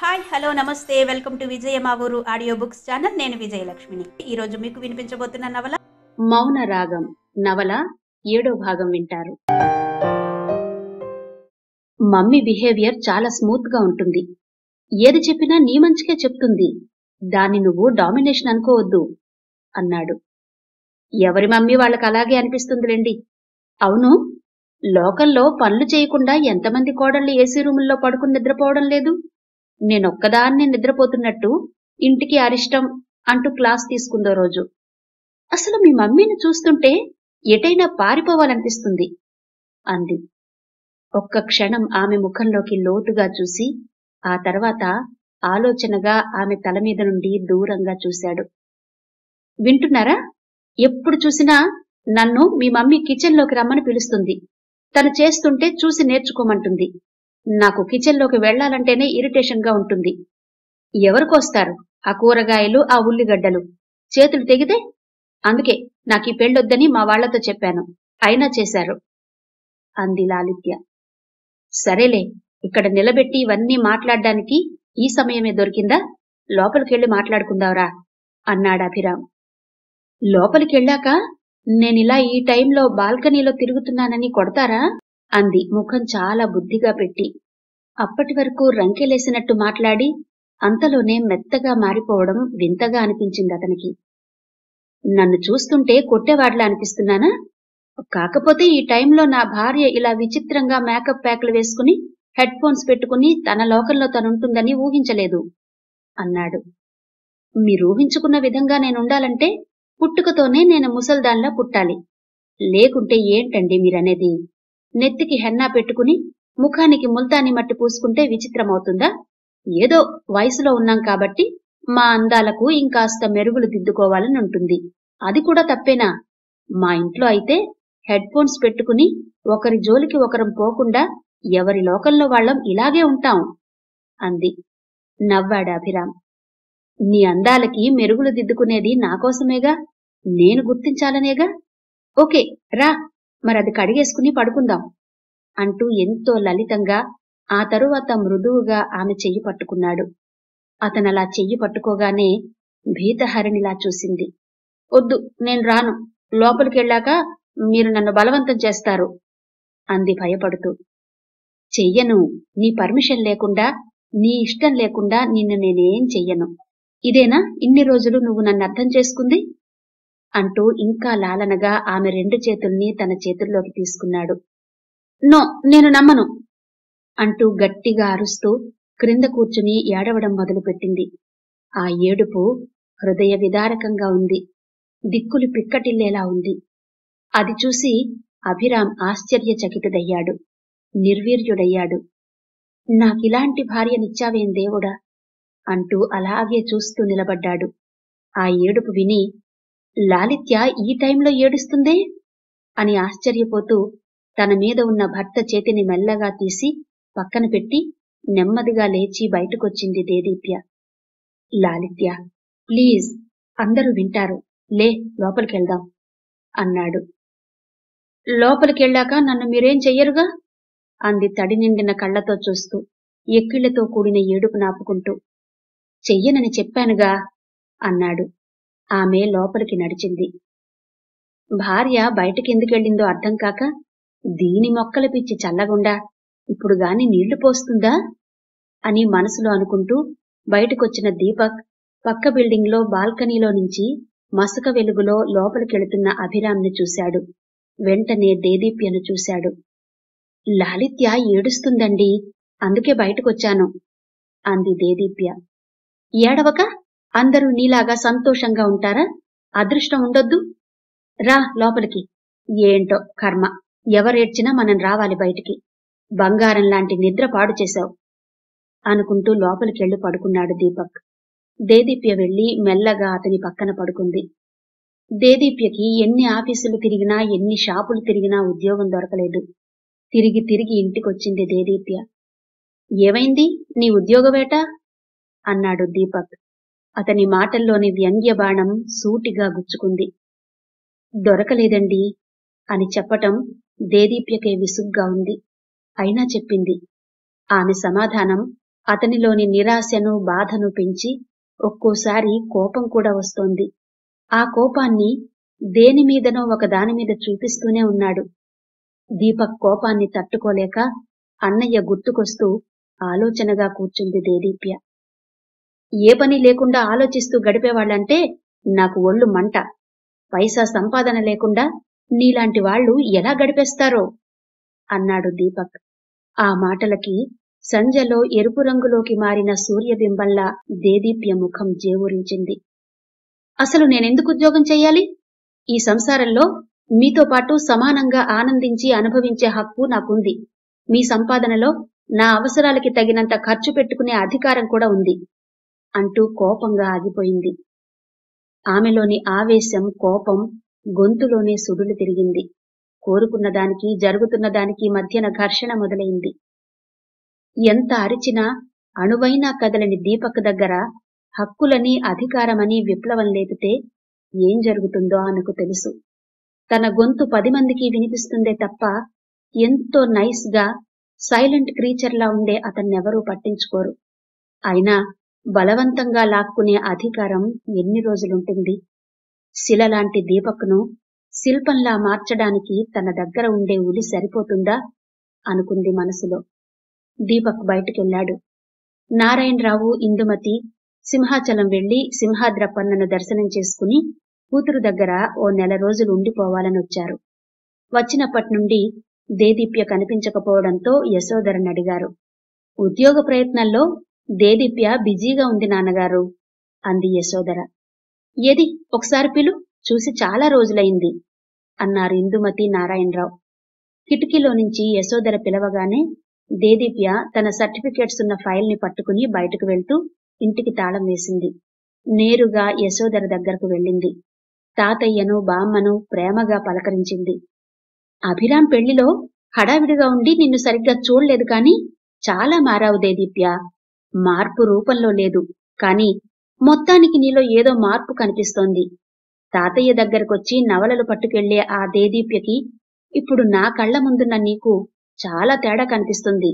hi hello నమస్తే welcome to Vijaya మా ఊరు ఆడియో బుక్స్ ఛానల్ నేను విజయలక్ష్మిని ఈ రోజు మీకు వినిపించబోతున్న నవల మౌన రాగం నవల ఏడో భాగం వింటారు మమ్మీ బిహేవియర్ చాలా స్మూత్ గా ఉంటుంది ఏది చెప్పినా నీ మంచికే చెప్తుంది దాన్ని నువ్వు డామినేషన్ అనుకోవద్దు అన్నాడు ఎవరి మమ్మీ వాళ్ళకి అలాగే అనిపిస్తుందిలేండి అవును లోకల్లో పనులు చేయకుండా ఎంతమంది కోడళ్ళు ఏసీ రూముల్లో పడుకుని నిద్రపోవడం లేదు నేనొక్కదాన్నే నిద్రపోతున్నట్టు ఇంటికి అరిష్టం అంటూ క్లాస్ తీసుకుందో రోజు అసలు మీ మమ్మీని చూస్తుంటే ఎటైనా పారిపోవాలనిపిస్తుంది అంది ఒక్క క్షణం ఆమె ముఖంలోకి లోతుగా చూసి ఆ తర్వాత ఆలోచనగా ఆమె తల మీద నుండి దూరంగా చూశాడు వింటున్నారా ఎప్పుడు చూసినా నన్ను మీ మమ్మీ కిచెన్లోకి రమ్మని పిలుస్తుంది తను చేస్తుంటే చూసి నేర్చుకోమంటుంది నాకు కిచెన్లోకి వెళ్లాలంటేనే ఇరిటేషన్ గా ఉంటుంది ఎవరికొస్తారు ఆ కూరగాయలు ఆ ఉల్లిగడ్డలు చేతులు తెగితే అందుకే నాకు ఈ పెళ్ళొద్దని మా వాళ్లతో చెప్పాను అయినా చేశారు అంది లాలిత్య సరేలే ఇక్కడ నిలబెట్టి ఇవన్నీ మాట్లాడ్డానికి ఈ సమయమే దొరికిందా లోపలికెళ్ళి మాట్లాడుకుందావరా అన్నాడు అభిరామ్ లోపలికెళ్ళాక నేనిలా ఈ టైంలో బాల్కనీలో తిరుగుతున్నానని కొడతారా అంది ముఖం చాలా బుద్ధిగా పెట్టి అప్పటి వరకు రంకెలేసినట్టు మాట్లాడి అంతలోనే మెత్తగా మారిపోవడం వింతగా అనిపించింది అతనికి నన్ను చూస్తుంటే కొట్టేవాడ్లా అనిపిస్తున్నానా కాకపోతే ఈ టైంలో నా భార్య ఇలా విచిత్రంగా మేకప్ ప్యాక్లు వేసుకుని హెడ్ ఫోన్స్ పెట్టుకుని తన లోకంలో తనుంటుందని ఊహించలేదు అన్నాడు మీరు ఊహించుకున్న విధంగా నేనుండాలంటే పుట్టుకతోనే నేను ముసల్దాన్లా పుట్టాలి లేకుంటే ఏంటండి మీరనేది నెత్తికి హెన్నా పెట్టుకుని ముఖానికి ముల్తాని మట్టి పూసుకుంటే విచిత్రమవుతుందా ఏదో వయసులో ఉన్నాం కాబట్టి మా అందాలకు ఇంకాస్త మెరుగులు దిద్దుకోవాలని ఉంటుంది అది కూడా తప్పేనా మా ఇంట్లో అయితే హెడ్ ఫోన్స్ పెట్టుకుని ఒకరి జోలికి ఒకరం పోకుండా ఎవరి లోకంలో వాళ్ళం ఇలాగే ఉంటాం అంది నవ్వాడు అభిరామ్ నీ అందాలకి మెరుగులు దిద్దుకునేది నాకోసమేగా నేను గుర్తించాలనేగా ఓకే రా మరది కడిగేసుకుని పడుకుందాం అంటూ ఎంతో లలితంగా ఆ తరువాత మృదువుగా ఆమె చెయ్యి పట్టుకున్నాడు అతనలా చెయ్యి పట్టుకోగానే భీతహరిణిలా చూసింది వద్దు నేను రాను లోపలికెళ్ళాక మీరు నన్ను బలవంతం చేస్తారు అంది భయపడుతూ చెయ్యను నీ పర్మిషన్ లేకుండా నీ ఇష్టం లేకుండా నిన్ను నేనేం చెయ్యను ఇదేనా ఇన్ని రోజులు నువ్వు నన్ను అర్థం చేసుకుంది అంటూ ఇంకా లాలనగా ఆమె రెండు చేతుల్ని తన చేతుల్లోకి తీసుకున్నాడు నో నేను నమ్మను అంటూ గట్టిగా అరుస్తూ క్రింద కూర్చుని ఏడవడం మొదలుపెట్టింది ఆ ఏడుపు హృదయ విదారకంగా ఉంది దిక్కులు పిక్కటిల్లేలా ఉంది అది చూసి అభిరామ్ ఆశ్చర్యచకితుడయ్యాడు నిర్వీర్యుడయ్యాడు నాకిలాంటి భార్యనిచ్చావేం దేవుడా అంటూ అలాగే చూస్తూ నిలబడ్డాడు ఆ ఏడుపు విని లాలిత్య ఈ టైంలో ఏడుస్తుందే అని ఆశ్చర్యపోతూ తన మీద ఉన్న భర్త చేతిని మెల్లగా తీసి పక్కన పెట్టి నెమ్మదిగా లేచి బయటకొచ్చింది దేదీప్య లాలిత్య ప్లీజ్ అందరూ వింటారు లే లోపలికెళ్దాం అన్నాడు లోపలికెళ్ళాక నన్ను మీరేం చెయ్యరుగా అంది తడి నిండిన కళ్లతో చూస్తూ ఎక్కిళ్లతో కూడిన ఏడుపు నాపుకుంటూ చెయ్యనని చెప్పానుగా అన్నాడు ఆమె లోపలికి నడిచింది భార్య బయటకెందుకెళ్ళిందో అర్థం కాక దీని మొక్కల పిచ్చి చల్లగుండా ఇప్పుడు గాని నీళ్లు పోస్తుందా అని మనసులో అనుకుంటూ బయటకొచ్చిన దీపక్ పక్క బిల్డింగ్లో బాల్కనీలో నుంచి మసక వెలుగులో లోపలికెళుతున్న అభిరామ్ని చూశాడు వెంటనే దేదీప్యను చూశాడు లాలిత్య ఏడుస్తుందండి అందుకే బయటకొచ్చాను అంది దేదీప్య ఏడవక అందరూ నీలాగా సంతోషంగా ఉంటారా అదృష్టం ఉండొద్దు రా లోపలికి ఏంటో కర్మ ఎవరేడ్చినా మనం రావాలి బయటికి బంగారం లాంటి నిద్ర పాడు చేశావు అనుకుంటూ లోపలికెళ్ళి పడుకున్నాడు దీపక్ దేదీప్య వెళ్లి మెల్లగా అతని పక్కన పడుకుంది దేదీప్యకి ఎన్ని ఆఫీసులు తిరిగినా ఎన్ని షాపులు తిరిగినా ఉద్యోగం దొరకలేదు తిరిగి తిరిగి ఇంటికొచ్చింది దేదీప్య ఏమైంది నీ ఉద్యోగవేట అన్నాడు దీపక్ అతని మాటల్లోని వ్యంగ్య బాణం సూటిగా గుచ్చుకుంది దొరకలేదండి అని చెప్పటం దేదీప్యకే విసుగ్గా ఉంది అయినా చెప్పింది ఆమె సమాధానం అతనిలోని నిరాశను బాధను పెంచి ఒక్కోసారి కోపం కూడా వస్తోంది ఆ కోపాన్ని దేని మీదనో ఒక దాని మీద చూపిస్తూనే ఉన్నాడు దీపక్ కోపాన్ని తట్టుకోలేక అన్నయ్య గుర్తుకొస్తూ ఆలోచనగా కూర్చుంది దేదీప్య ఏ పని లేకుండా ఆలోచిస్తూ గడిపేవాళ్ళంటే నాకు ఒళ్ళు మంట పైసా సంపాదన లేకుండా నీలాంటి వాళ్ళు ఎలా గడిపేస్తారో అన్నాడు దీపక్ ఆ మాటలకి సంజలో ఎరుపు రంగులోకి మారిన సూర్యబింబంలా దేదీప్య ముఖం జేవురించింది అసలు నేనెందుకు ఉద్యోగం చెయ్యాలి ఈ సంసారంలో మీతో పాటు సమానంగా ఆనందించి అనుభవించే హక్కు నాకుంది మీ సంపాదనలో నా అవసరాలకి తగినంత ఖర్చు పెట్టుకునే అధికారం కూడా ఉంది అంటూ కోపంగా ఆగిపోయింది ఆమెలోని ఆవేశం కోపం గొంతులోనే సుడులు తిరిగింది కోరుకున్న దానికి జరుగుతున్న దానికి మధ్యన ఘర్షణ మొదలైంది ఎంత అరిచినా అణువైనా కదలని దీపక్ దగ్గర హక్కులని అధికారమని విప్లవం లేపితే ఏం జరుగుతుందో ఆమెకు తెలుసు తన గొంతు పది మందికి వినిపిస్తుందే తప్ప ఎంతో నైస్ గా సైలెంట్ క్రీచర్లా ఉండే అతన్నెవరూ పట్టించుకోరు అయినా బలవంతంగా లాక్కునే అధికారం ఎన్ని రోజులుంటుంది శిలలాంటి దీపక్ను శిల్పంలా మార్చడానికి తన దగ్గర ఉండే ఉలి సరిపోతుందా అనుకుంది మనసులో దీపక్ బయటికెళ్లాడు నారాయణరావు ఇందుమతి సింహాచలం వెళ్లి సింహాద్రపన్నను దర్శనం చేసుకుని కూతురు దగ్గర ఓ నెల రోజులు ఉండిపోవాలని వచ్చారు వచ్చినప్పటి నుండి దేదీప్య కనిపించకపోవడంతో యశోధరని అడిగారు ఉద్యోగ ప్రయత్నంలో దేదీప్య బిజీగా ఉంది నాన్నగారు అంది యశోధర ఏది ఒకసారి పిలు చూసి చాలా రోజులైంది అన్నారు ఇందుమతి నారాయణరావు కిటికీలో నుంచి యశోధర పిలవగానే దేదీప్య తన సర్టిఫికేట్స్ ఉన్న ఫైల్ ని పట్టుకుని బయటకు వెళ్తూ ఇంటికి తాళం వేసింది నేరుగా యశోధర దగ్గరకు వెళ్ళింది తాతయ్యను బామ్మను ప్రేమగా పలకరించింది అభిరామ్ పెళ్లిలో హడావిడిగా ఉండి నిన్ను సరిగ్గా చూడలేదు కాని చాలా మారావు దేదీప్య మార్పు రూపంలో లేదు కాని మొత్తానికి నీలో ఏదో మార్పు కనిపిస్తోంది తాతయ్య దగ్గరకొచ్చి నవలలు పట్టుకెళ్లే ఆ దేదీప్యకి ఇప్పుడు నా కళ్ల ముందున్న నీకు చాలా తేడా కనిపిస్తుంది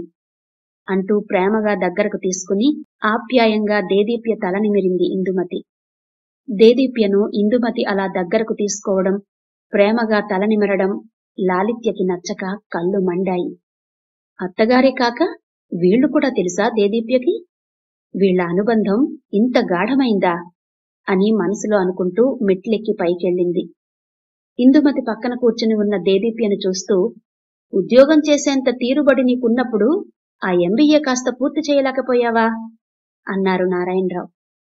అంటూ ప్రేమగా దగ్గరకు తీసుకుని ఆప్యాయంగా దేదీప్య తల నిమిరింది ఇందుమతి దేదీప్యను ఇందుమతి అలా దగ్గరకు తీసుకోవడం ప్రేమగా తల నిమరడం లాలిత్యకి నచ్చక కళ్ళు మండాయి అత్తగారే కాక వీళ్లు కూడా తెలుసా దేదీప్యకి వీళ్ల అనుబంధం ఇంత గాఢమైందా అని మనసులో అనుకుంటూ మెట్లెక్కి పైకెళ్ళింది ఇందుమతి పక్కన కూర్చుని ఉన్న దేదీప్యను చూస్తూ ఉద్యోగం చేసేంత తీరుబడి నీకున్నప్పుడు ఆ ఎంబీఏ కాస్త పూర్తి చేయలేకపోయావా అన్నారు నారాయణరావు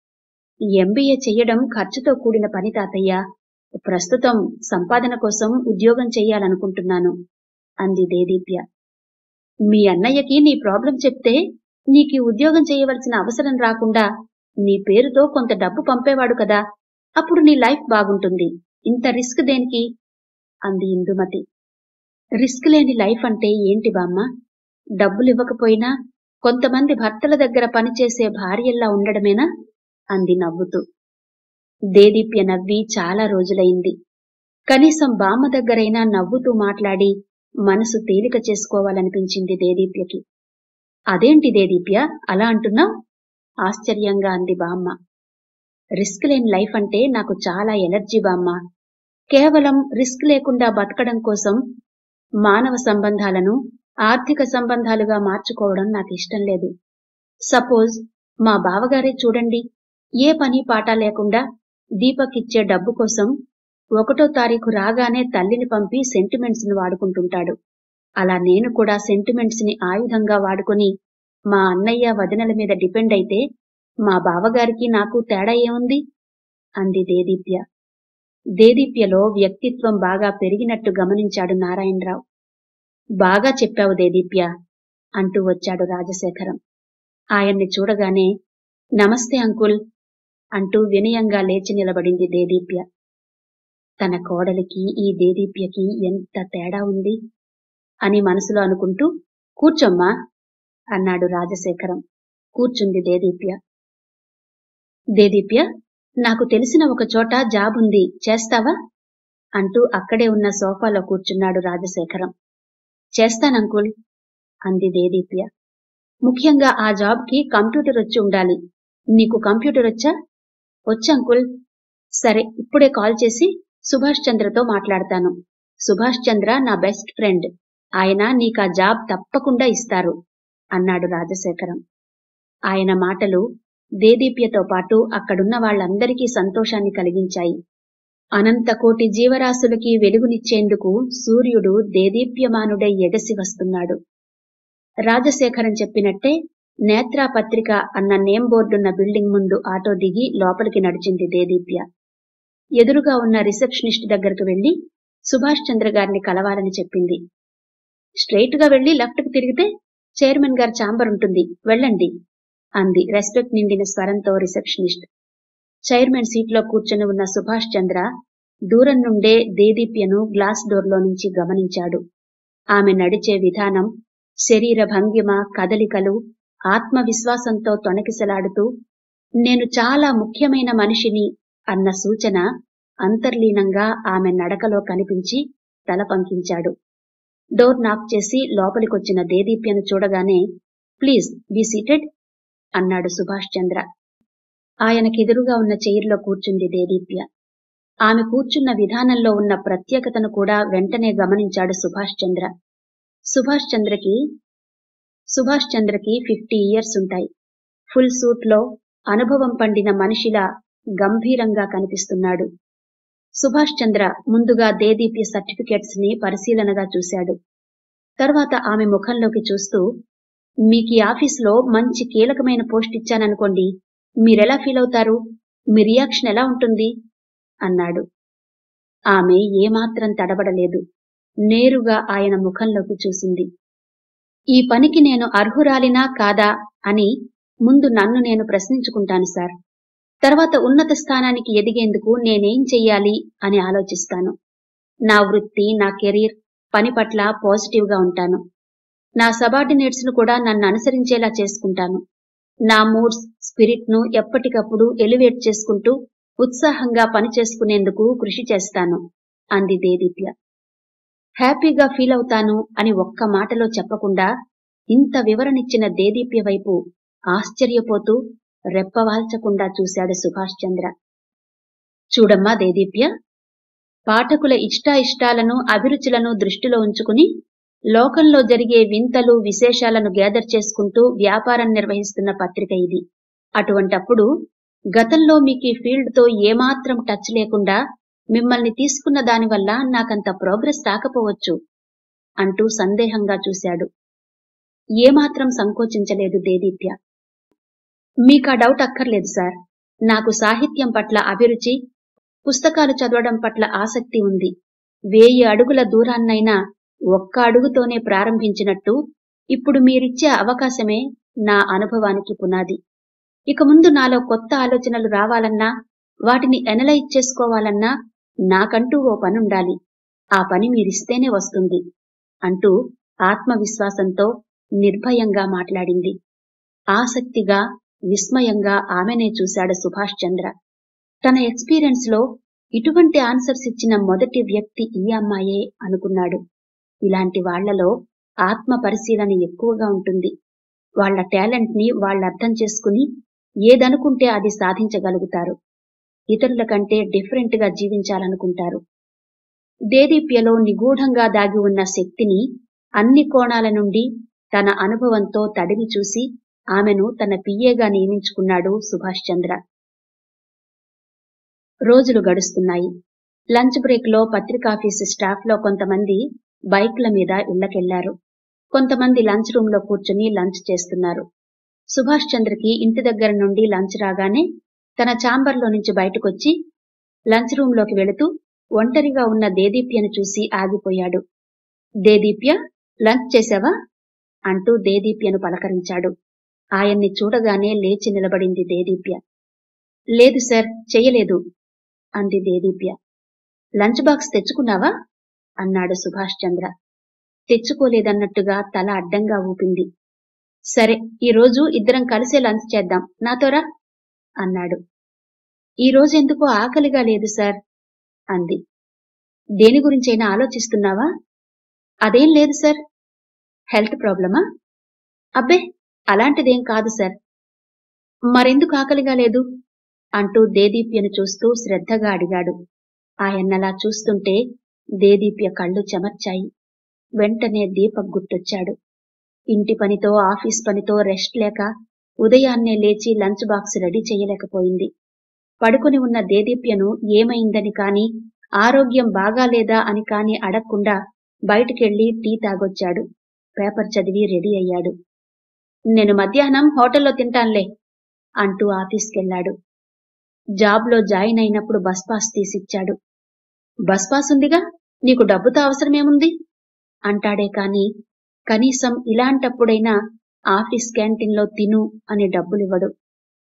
ఎంబీఏ చెయ్యడం ఖర్చుతో కూడిన పని తాతయ్య ప్రస్తుతం సంపాదన కోసం ఉద్యోగం చెయ్యాలనుకుంటున్నాను అంది దేదీప్య మీ అన్నయ్యకి నీ ప్రాబ్లం చెప్తే నీకు ఈ ఉద్యోగం చేయవలసిన అవసరం రాకుండా నీ పేరుతో కొంత డబ్బు పంపేవాడు కదా అప్పుడు నీ లైఫ్ బాగుంటుంది ఇంత రిస్క్ దేనికి అంది ఇందుమతి రిస్క్ లేని లైఫ్ అంటే ఏంటి బామ్మ డబ్బులు ఇవ్వకపోయినా కొంతమంది భర్తల దగ్గర పనిచేసే భార్యల్లా ఉండడమేనా అంది నవ్వుతూ దేదీప్య నవ్వి చాలా రోజులైంది కనీసం బామ్మ దగ్గరైనా నవ్వుతూ మాట్లాడి మనసు తేలిక చేసుకోవాలనిపించింది దేదీప్యకి అదేంటి దేదీప్య అలా అంటున్నావు ఆశ్చర్యంగా అంది బామ్మ రిస్క్ లేని లైఫ్ అంటే నాకు చాలా ఎలర్జీ బామ్మ కేవలం రిస్క్ లేకుండా బతకడం కోసం మానవ సంబంధాలను ఆర్థిక సంబంధాలుగా మార్చుకోవడం నాకు ఇష్టం లేదు సపోజ్ మా బావగారే చూడండి ఏ పని పాట లేకుండా దీపక్ ఇచ్చే డబ్బు కోసం ఒకటో తారీఖు రాగానే తల్లిని పంపి సెంటిమెంట్స్ ని వాడుకుంటుంటాడు అలా నేను కూడా సెంటిమెంట్స్ ని ఆయుధంగా వాడుకొని మా అన్నయ్య వదినల మీద డిపెండ్ అయితే మా బావగారికి నాకు తేడా ఏముంది అంది దేదీప్య దేదీప్యలో వ్యక్తిత్వం బాగా పెరిగినట్టు గమనించాడు నారాయణరావు బాగా చెప్పావు దేదీప్య అంటూ వచ్చాడు రాజశేఖరం ఆయన్ని చూడగానే నమస్తే అంకుల్ అంటూ వినయంగా లేచి నిలబడింది దేదీప్య తన కోడలికి ఈ దేదీప్యకి ఎంత తేడా ఉంది అని మనసులో అనుకుంటూ కూర్చోమ్మా అన్నాడు రాజశేఖరం కూర్చుంది దేదీప్య దేదీప్య నాకు తెలిసిన ఒక చోట జాబ్ ఉంది చేస్తావా అంటూ అక్కడే ఉన్న సోఫాలో కూర్చున్నాడు రాజశేఖరం చేస్తానంకుల్ అంది దేదీప్య ముఖ్యంగా ఆ జాబ్కి కంప్యూటర్ వచ్చి ఉండాలి నీకు కంప్యూటర్ వచ్చా వచ్చా అంకుల్ సరే ఇప్పుడే కాల్ చేసి సుభాష్ చంద్రతో మాట్లాడతాను సుభాష్ చంద్ర నా బెస్ట్ ఫ్రెండ్ ఆయన నీకా జాబ్ తప్పకుండా ఇస్తారు అన్నాడు రాజశేఖరం ఆయన మాటలు దేదీప్యతో పాటు అక్కడున్న వాళ్ళందరికీ సంతోషాన్ని కలిగించాయి అనంతకోటి జీవరాశులకి వెలుగునిచ్చేందుకు సూర్యుడు దేదీప్యమానుడై ఎగసి వస్తున్నాడు రాజశేఖరం చెప్పినట్టే నేత్రా పత్రిక అన్న నేమ్ బోర్డున్న బిల్డింగ్ ముందు ఆటో దిగి లోపలికి నడిచింది దేదీప్య ఎదురుగా ఉన్న రిసెప్షనిస్ట్ దగ్గరకు వెళ్లి సుభాష్ చంద్ర గారిని కలవాలని చెప్పింది స్ట్రెయిట్ గా వెళ్లి లెఫ్ట్ కు తిరిగితే చైర్మన్ గారి ఛాంబర్ ఉంటుంది వెళ్ళండి అంది రెస్పెక్ట్ నిండిన స్వరంతో రిసెప్షనిస్ట్ చైర్మన్ సీట్లో కూర్చొని ఉన్న సుభాష్ చంద్ర దూరం నుండే దేదీప్యను గ్లాస్ డోర్లో నుంచి గమనించాడు ఆమె నడిచే విధానం శరీర భంగిమ కదలికలు ఆత్మవిశ్వాసంతో తొణకిసలాడుతూ నేను చాలా ముఖ్యమైన మనిషిని అన్న సూచన అంతర్లీనంగా ఆమె నడకలో కనిపించి తల పంకించాడు డోర్ నాక్ చేసి లోపలికొచ్చిన దేదీప్యను చూడగానే ప్లీజ్ బీ సీటెడ్ అన్నాడు సుభాష్ చంద్ర ఆయనకెదురుగా ఉన్న చైర్లో కూర్చుంది దేదీప్య ఆమె కూర్చున్న విధానంలో ఉన్న ప్రత్యేకతను కూడా వెంటనే గమనించాడు సుభాష్ చంద్ర సుభాష్ చంద్రకి సుభాష్ చంద్రకి ఫిఫ్టీ ఇయర్స్ ఉంటాయి ఫుల్ సూట్లో అనుభవం పండిన మనిషిలా గంభీరంగా కనిపిస్తున్నాడు సుభాష్ చంద్ర ముందుగా దేదీప్య సర్టిఫికెట్స్ ని పరిశీలనగా చూశాడు తర్వాత ఆమె ముఖంలోకి చూస్తూ మీకు ఈ ఆఫీస్లో మంచి కీలకమైన పోస్ట్ ఇచ్చాననుకోండి మీరెలా ఫీల్ అవుతారు మీ రియాక్షన్ ఎలా ఉంటుంది అన్నాడు ఆమె ఏమాత్రం తడబడలేదు నేరుగా ఆయన ముఖంలోకి చూసింది ఈ పనికి నేను అర్హురాలినా కాదా అని ముందు నన్ను నేను ప్రశ్నించుకుంటాను సార్ తర్వాత ఉన్నత స్థానానికి ఎదిగేందుకు నేనేం చెయ్యాలి అని ఆలోచిస్తాను నా వృత్తి నా కెరీర్ పని పట్ల పాజిటివ్గా ఉంటాను నా సబార్డినేట్స్ ను కూడా నన్ను అనుసరించేలా చేసుకుంటాను నా మూడ్స్ స్పిరిట్ ను ఎప్పటికప్పుడు ఎలివేట్ చేసుకుంటూ ఉత్సాహంగా పని చేసుకునేందుకు కృషి చేస్తాను అంది దేదీప్య హ్యాపీగా ఫీల్ అవుతాను అని ఒక్క మాటలో చెప్పకుండా ఇంత వివరణిచ్చిన దేదీప్య వైపు ఆశ్చర్యపోతూ రెప్పవాల్చకుండా చూశాడు సుభాష్ చంద్ర చూడమ్మా దేదీప్య పాఠకుల ఇష్టాయిష్టాలను అభిరుచులను దృష్టిలో ఉంచుకుని లోకంలో జరిగే వింతలు విశేషాలను గ్యాదర్ చేసుకుంటూ వ్యాపారం నిర్వహిస్తున్న పత్రిక ఇది అటువంటప్పుడు గతంలో మీకు ఈ ఫీల్డ్తో ఏమాత్రం టచ్ లేకుండా మిమ్మల్ని తీసుకున్న దానివల్ల నాకంత ప్రోగ్రెస్ రాకపోవచ్చు అంటూ సందేహంగా చూశాడు ఏమాత్రం సంకోచించలేదు దేదీప్య మీకా డౌట్ అక్కర్లేదు సార్ నాకు సాహిత్యం పట్ల అభిరుచి పుస్తకాలు చదవడం పట్ల ఆసక్తి ఉంది వేయి అడుగుల దూరాన్నైనా ఒక్క అడుగుతోనే ప్రారంభించినట్టు ఇప్పుడు మీరిచ్చే అవకాశమే నా అనుభవానికి పునాది ఇక ముందు నాలో కొత్త ఆలోచనలు రావాలన్నా వాటిని ఎనలైజ్ చేసుకోవాలన్నా నాకంటూ ఓ పనుండాలి ఆ పని మీరిస్తేనే వస్తుంది అంటూ ఆత్మవిశ్వాసంతో నిర్భయంగా మాట్లాడింది ఆసక్తిగా విస్మయంగా ఆమెనే చూశాడు సుభాష్ చంద్ర తన ఎక్స్పీరియన్స్ లో ఇటువంటి ఆన్సర్స్ ఇచ్చిన మొదటి వ్యక్తి ఈ అమ్మాయే అనుకున్నాడు ఇలాంటి వాళ్లలో ఆత్మ పరిశీలన ఎక్కువగా ఉంటుంది వాళ్ల టాలెంట్ ని వాళ్ళు అర్థం చేసుకుని ఏదనుకుంటే అది సాధించగలుగుతారు ఇతరుల కంటే డిఫరెంట్ గా జీవించాలనుకుంటారు దేదీప్యలో నిగూఢంగా దాగి ఉన్న శక్తిని అన్ని కోణాల నుండి తన అనుభవంతో తడివి చూసి ఆమెను తన పియ్యేగా నియమించుకున్నాడు సుభాష్ చంద్ర రోజులు గడుస్తున్నాయి లంచ్ బ్రేక్ లో పత్రికాఫీసు స్టాఫ్ లో కొంతమంది బైక్ల మీద ఇళ్లకెళ్లారు కొంతమంది లంచ్ రూమ్ లో కూర్చుని లంచ్ చేస్తున్నారు సుభాష్ చంద్రకి ఇంటి దగ్గర నుండి లంచ్ రాగానే తన ఛాంబర్లో నుంచి బయటకొచ్చి లంచ్ రూమ్ లోకి వెళుతూ ఒంటరిగా ఉన్న దేదీప్యను చూసి ఆగిపోయాడు దేదీప్య లంచ్ చేశావా అంటూ దేదీప్యను పలకరించాడు ఆయన్ని చూడగానే లేచి నిలబడింది దేదీప్య లేదు సార్ చెయ్యలేదు అంది దేదీప్య లంచ్ బాక్స్ తెచ్చుకున్నావా అన్నాడు సుభాష్ చంద్ర తెచ్చుకోలేదన్నట్టుగా తల అడ్డంగా ఊపింది సరే ఈ రోజు ఇద్దరం కలిసే లంచ్ చేద్దాం నాతోరా అన్నాడు ఈ రోజు ఎందుకో ఆకలిగా లేదు సార్ అంది దేని గురించైనా ఆలోచిస్తున్నావా అదేం లేదు సార్ హెల్త్ ప్రాబ్లమా అబ్బే అలాంటిదేం కాదు సార్ మరెందుకు ఆకలిగా లేదు అంటూ దేదీప్యను చూస్తూ శ్రద్ధగా అడిగాడు ఆయన్నలా చూస్తుంటే దేదీప్య కళ్ళు చెమర్చాయి వెంటనే దీపక్ గుర్తొచ్చాడు ఇంటి పనితో ఆఫీస్ పనితో రెస్ట్ లేక ఉదయాన్నే లేచి లంచ్ బాక్స్ రెడీ చేయలేకపోయింది పడుకుని ఉన్న దేదీప్యను ఏమైందని కాని ఆరోగ్యం బాగాలేదా అని కాని అడగకుండా బయటికెళ్లి టీ తాగొచ్చాడు పేపర్ చదివి రెడీ అయ్యాడు నేను మధ్యాహ్నం హోటల్లో తింటాన్లే అంటూ ఆఫీస్కెళ్లాడు జాబ్లో జాయిన్ అయినప్పుడు బస్ పాస్ తీసిచ్చాడు బస్ పాస్ ఉందిగా నీకు డబ్బుతో అవసరమేముంది అంటాడే కాని కనీసం ఇలాంటప్పుడైనా ఆఫీస్ క్యాంటీన్లో తిను అని డబ్బులివ్వడు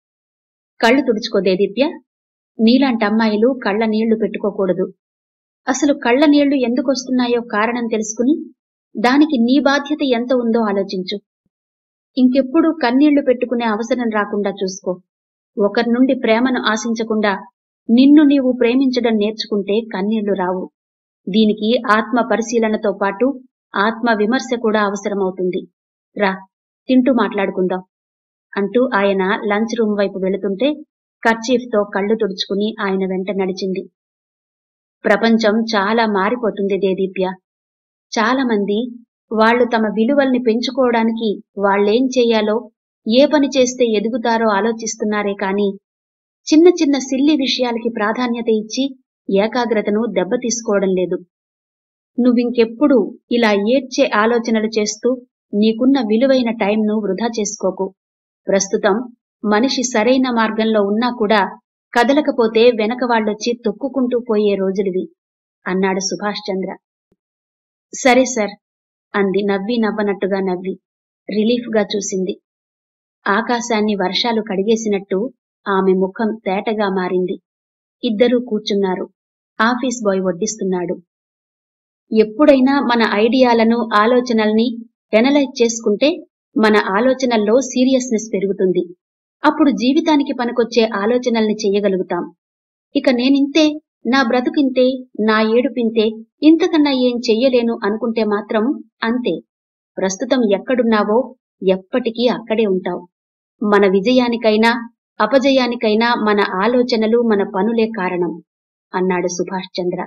కళ్ళు తుడుచుకో దేదీప్య నీలాంటి అమ్మాయిలు కళ్ళ నీళ్లు పెట్టుకోకూడదు అసలు కళ్ళ నీళ్లు ఎందుకొస్తున్నాయో కారణం తెలుసుకుని దానికి నీ బాధ్యత ఎంత ఉందో ఆలోచించు ఇంకెప్పుడు కన్నీళ్లు పెట్టుకునే అవసరం రాకుండా చూసుకో ఒకరి నుండి ప్రేమను ఆశించకుండా నిన్ను నీవు ప్రేమించడం నేర్చుకుంటే కన్నీళ్లు రావు దీనికి ఆత్మ పరిశీలనతో పాటు ఆత్మ విమర్శ కూడా అవసరమవుతుంది రా తింటూ మాట్లాడుకుందాం అంటూ ఆయన లంచ్ రూమ్ వైపు వెళుతుంటే కర్చీఫ్తో కళ్ళు తుడుచుకుని ఆయన వెంట నడిచింది ప్రపంచం చాలా మారిపోతుంది దేదీప్య చాలా మంది వాళ్ళు తమ విలువల్ని పెంచుకోవడానికి వాళ్ళేం చెయ్యాలో ఏ పని చేస్తే ఎదుగుతారో ఆలోచిస్తున్నారే కాని చిన్న చిన్న సిల్లి విషయాలకి ప్రాధాన్యత ఇచ్చి ఏకాగ్రతను దెబ్బతీసుకోవడం లేదు నువ్వింకెప్పుడు ఇలా ఏడ్చే ఆలోచనలు చేస్తూ నీకున్న విలువైన టైంను వృధా చేసుకోకు ప్రస్తుతం మనిషి సరైన మార్గంలో ఉన్నా కూడా కదలకపోతే వెనక వాళ్ళొచ్చి తొక్కుకుంటూ పోయే రోజులివి అన్నాడు సుభాష్ చంద్ర సరే సార్ అంది నవ్వి నవ్వనట్టుగా నవ్వి రిలీఫ్గా చూసింది ఆకాశాన్ని వర్షాలు కడిగేసినట్టు ఆమె ముఖం తేటగా మారింది ఇద్దరూ కూర్చున్నారు ఆఫీస్ బాయ్ వడ్డిస్తున్నాడు ఎప్పుడైనా మన ఐడియాలను ఆలోచనల్ని ఎనలైజ్ చేసుకుంటే మన ఆలోచనల్లో సీరియస్నెస్ పెరుగుతుంది అప్పుడు జీవితానికి పనికొచ్చే ఆలోచనల్ని చెయ్యగలుగుతాం ఇక నేనింతే నా బ్రతుకింతే నా ఏడుపింతే ఇంతకన్నా ఏం చెయ్యలేను అనుకుంటే మాత్రం అంతే ప్రస్తుతం ఎక్కడున్నావో ఎప్పటికీ అక్కడే ఉంటావు మన విజయానికైనా అపజయానికైనా మన ఆలోచనలు మన పనులే కారణం అన్నాడు సుభాష్ చంద్ర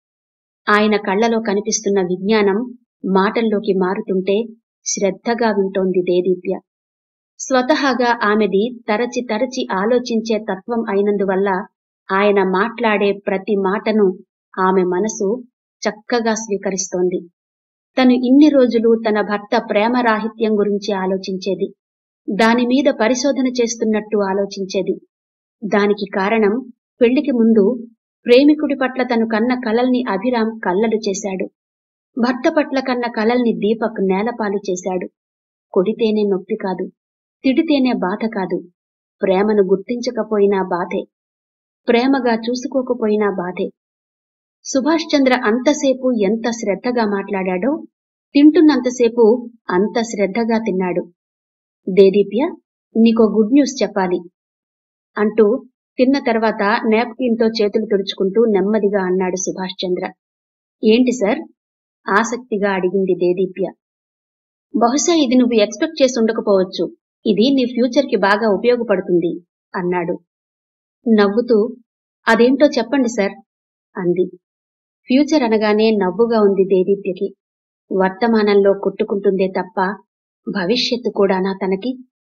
ఆయన కళ్ళలో కనిపిస్తున్న విజ్ఞానం మాటల్లోకి మారుతుంటే శ్రద్ధగా వింటోంది దేదీప్య స్వతహాగా ఆమెది తరచి తరచి ఆలోచించే తత్వం అయినందువల్ల ఆయన మాట్లాడే ప్రతి మాటను ఆమె మనసు చక్కగా స్వీకరిస్తోంది తను ఇన్ని రోజులు తన భర్త ప్రేమరాహిత్యం గురించి ఆలోచించేది దానిమీద పరిశోధన చేస్తున్నట్టు ఆలోచించేది దానికి కారణం పెళ్లికి ముందు ప్రేమికుడి పట్ల తను కన్న కలల్ని అభిరామ్ కల్లలు చేశాడు భర్త పట్ల కన్న కలల్ని దీపక్ నేలపాలు చేశాడు కొడితేనే నొప్పి కాదు తిడితేనే బాధ కాదు ప్రేమను గుర్తించకపోయినా బాధే ప్రేమగా చూసుకోకపోయినా బాధే సుభాష్ చంద్ర అంతసేపు ఎంత శ్రద్ధగా మాట్లాడాడో తింటున్నంతసేపు అంత శ్రద్ధగా తిన్నాడు దేదీప్య నీకో గుడ్ న్యూస్ చెప్పాలి అంటూ తిన్న తర్వాత నాప్కిన్తో చేతులు తుడుచుకుంటూ నెమ్మదిగా అన్నాడు సుభాష్ చంద్ర ఏంటి సార్ ఆసక్తిగా అడిగింది దేదీప్య బహుశా ఇది నువ్వు ఎక్స్పెక్ట్ చేసి ఉండకపోవచ్చు ఇది నీ ఫ్యూచర్కి బాగా ఉపయోగపడుతుంది అన్నాడు నవ్వుతూ అదేంటో చెప్పండి సార్ అంది ఫ్యూచర్ అనగానే నవ్వుగా ఉంది దేదీప్యకి వర్తమానంలో కొట్టుకుంటుందే తప్ప భవిష్యత్తు కూడానా తనకి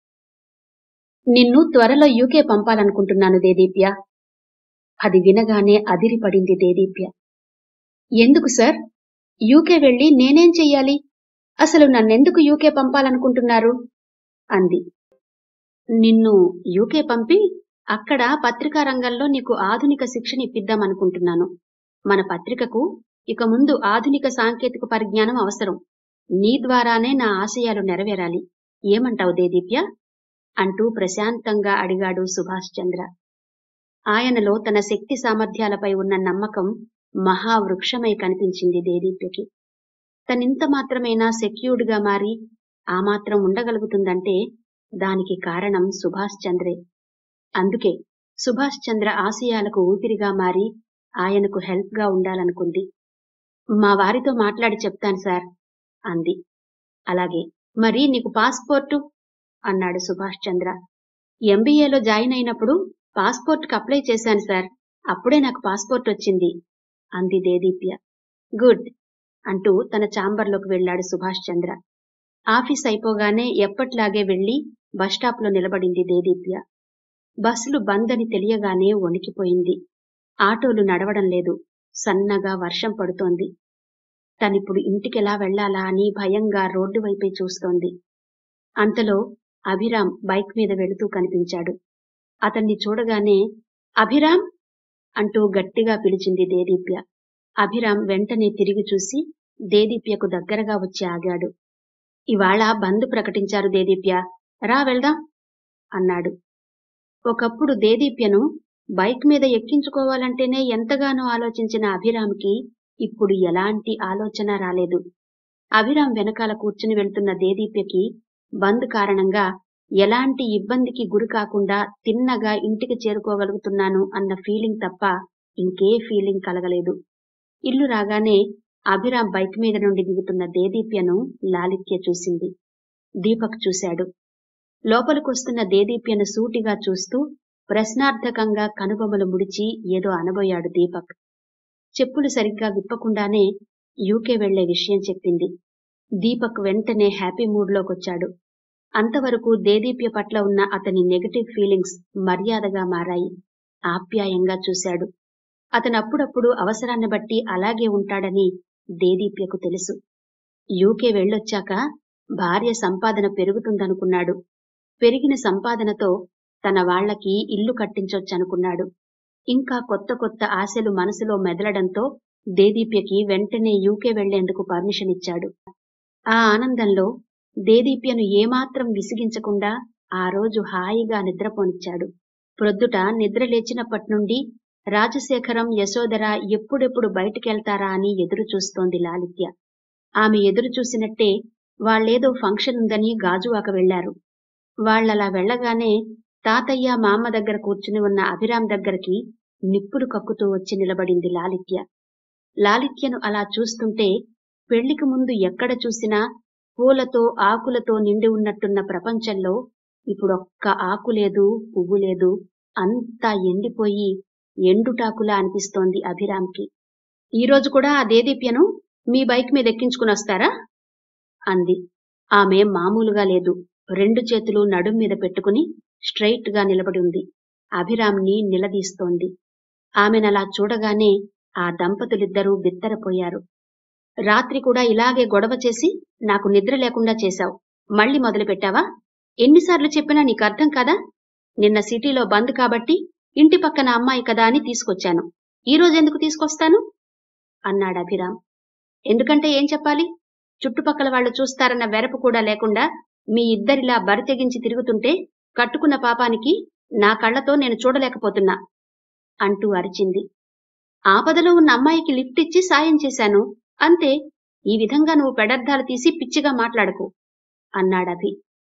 నిన్ను త్వరలో యూకే పంపాలనుకుంటున్నాను దేదీప్య అది వినగానే అదిరిపడింది దేదీప్య ఎందుకు సార్ యూకే వెళ్ళి నేనేం చెయ్యాలి అసలు నన్నెందుకు యూకే పంపాలనుకుంటున్నారు అంది నిన్ను యూకే పంపి అక్కడ పత్రికా రంగంలో నీకు ఆధునిక శిక్షణ ఇప్పిద్దామనుకుంటున్నాను మన పత్రికకు ఇక ముందు ఆధునిక సాంకేతిక పరిజ్ఞానం అవసరం నీ ద్వారానే నా ఆశయాలు నెరవేరాలి ఏమంటావు దేదీప్య అంటూ ప్రశాంతంగా అడిగాడు సుభాష్ చంద్ర ఆయనలో తన శక్తి సామర్థ్యాలపై ఉన్న నమ్మకం మహావృక్షమై కనిపించింది దేదీప్యకి తనింత మాత్రమైనా సెక్యూర్డ్గా మారి ఆ మాత్రం ఉండగలుగుతుందంటే దానికి కారణం సుభాష్ చంద్రే అందుకే సుభాష్ చంద్ర ఆశయాలకు ఊపిరిగా మారి ఆయనకు హెల్ప్గా ఉండాలనుకుంది మా వారితో మాట్లాడి చెప్తాను సార్ అంది అలాగే మరి నీకు పాస్పోర్టు అన్నాడు సుభాష్ చంద్ర ఎంబీఏలో జాయిన్ అయినప్పుడు పాస్పోర్ట్కి అప్లై చేశాను సార్ అప్పుడే నాకు పాస్పోర్ట్ వచ్చింది అంది దేదీప్య గుడ్ అంటూ తన ఛాంబర్లోకి వెళ్ళాడు సుభాష్ చంద్ర ఆఫీస్ అయిపోగానే ఎప్పట్లాగే వెళ్లి బస్టాప్లో నిలబడింది దేదీప్య బస్సులు బంద్ అని తెలియగానే వణికిపోయింది ఆటోలు నడవడం లేదు సన్నగా వర్షం పడుతోంది తనిప్పుడు ఇంటికెలా వెళ్లాలా అని భయంగా రోడ్డు వైపే చూస్తోంది అంతలో అభిరామ్ బైక్ మీద వెళుతూ కనిపించాడు అతన్ని చూడగానే అభిరామ్ అంటూ గట్టిగా పిలిచింది దేదీప్య అభిరామ్ వెంటనే తిరిగి చూసి దేదీప్యకు దగ్గరగా వచ్చి ఆగాడు ఇవాళ బంద్ ప్రకటించారు దేదీప్య రా వెళ్దాం అన్నాడు ఒకప్పుడు దేదీప్యను బైక్ మీద ఎక్కించుకోవాలంటేనే ఎంతగానో ఆలోచించిన అభిరామ్కి ఇప్పుడు ఎలాంటి ఆలోచన రాలేదు అభిరామ్ వెనకాల కూర్చుని వెళ్తున్న దేదీప్యకి బంద్ కారణంగా ఎలాంటి ఇబ్బందికి గురి కాకుండా తిన్నగా ఇంటికి చేరుకోగలుగుతున్నాను అన్న ఫీలింగ్ తప్ప ఇంకే ఫీలింగ్ కలగలేదు ఇల్లు రాగానే అభిరామ్ బైక్ మీద నుండి దిగుతున్న దేదీప్యను లాలిత్య చూసింది దీపక్ చూశాడు లోపలికొస్తున్న దేదీప్యను సూటిగా చూస్తూ ప్రశ్నార్థకంగా కనుబొమలు ముడిచి ఏదో అనబోయాడు దీపక్ చెప్పులు సరిగ్గా విప్పకుండానే యూకే వెళ్లే విషయం చెప్పింది దీపక్ వెంటనే హ్యాపీ మూడ్లోకొచ్చాడు అంతవరకు దేదీప్య పట్ల ఉన్న అతని నెగటివ్ ఫీలింగ్స్ మర్యాదగా మారాయి ఆప్యాయంగా చూశాడు అతను అప్పుడప్పుడు అవసరాన్ని బట్టి అలాగే ఉంటాడని దేదీప్యకు తెలుసు యూకే వెళ్ళొచ్చాక భార్య సంపాదన పెరుగుతుందనుకున్నాడు పెరిగిన సంపాదనతో తన వాళ్లకి ఇల్లు కట్టించొచ్చనుకున్నాడు ఇంకా కొత్త కొత్త ఆశలు మనసులో మెదలడంతో దేదీప్యకి వెంటనే యూకే వెళ్లేందుకు పర్మిషన్ ఇచ్చాడు ఆ ఆనందంలో దేదీప్యను ఏమాత్రం విసిగించకుండా ఆ రోజు హాయిగా నిద్రపోనిచ్చాడు ప్రొద్దుట నిద్ర లేచినప్పటి నుండి రాజశేఖరం యశోదర ఎప్పుడెప్పుడు బయటికెళ్తారా అని ఎదురు చూస్తోంది లాలిత్య ఆమె ఎదురు చూసినట్టే వాళ్లేదో ఫంక్షన్ ఉందని గాజువాక వెళ్లారు వాళ్లలా వెళ్లగానే తాతయ్య మామ దగ్గర కూర్చుని ఉన్న అభిరామ్ దగ్గరికి నిప్పులు కక్కుతూ వచ్చి నిలబడింది లాలిత్య లాలిత్యను అలా చూస్తుంటే పెళ్లికి ముందు ఎక్కడ చూసినా పూలతో ఆకులతో నిండి ఉన్నట్టున్న ప్రపంచంలో ఇప్పుడొక్క ఆకు లేదు పువ్వు లేదు అంతా ఎండిపోయి ఎండుటాకులా అనిపిస్తోంది అభిరామ్కి ఈరోజు కూడా ఆ దేదీప్యను మీ బైక్ మీద ఎక్కించుకుని వస్తారా అంది ఆమె మామూలుగా లేదు రెండు చేతులు నడుం మీద పెట్టుకుని స్ట్రైట్ గా నిలబడి ఉంది అభిరామ్ని నిలదీస్తోంది ఆమెనలా చూడగానే ఆ దంపతులిద్దరూ బిత్తరపోయారు రాత్రి కూడా ఇలాగే గొడవ చేసి నాకు నిద్ర లేకుండా చేశావు మళ్ళీ మొదలు పెట్టావా ఎన్నిసార్లు చెప్పినా నీకు అర్థం కదా నిన్న సిటీలో బంద్ కాబట్టి ఇంటి పక్కన అమ్మాయి కదా అని తీసుకొచ్చాను ఈ రోజు ఎందుకు తీసుకొస్తాను అన్నాడు అభిరామ్ ఎందుకంటే ఏం చెప్పాలి చుట్టుపక్కల వాళ్ళు చూస్తారన్న వెరపు కూడా లేకుండా మీ ఇద్దరిలా బరితెగించి తిరుగుతుంటే కట్టుకున్న పాపానికి నా కళ్ళతో నేను చూడలేకపోతున్నా అంటూ అరిచింది ఆపదలో ఉన్న అమ్మాయికి లిఫ్ట్ ఇచ్చి సాయం చేశాను అంతే ఈ విధంగా నువ్వు పెడర్థాలు తీసి పిచ్చిగా మాట్లాడకు అన్నాడభి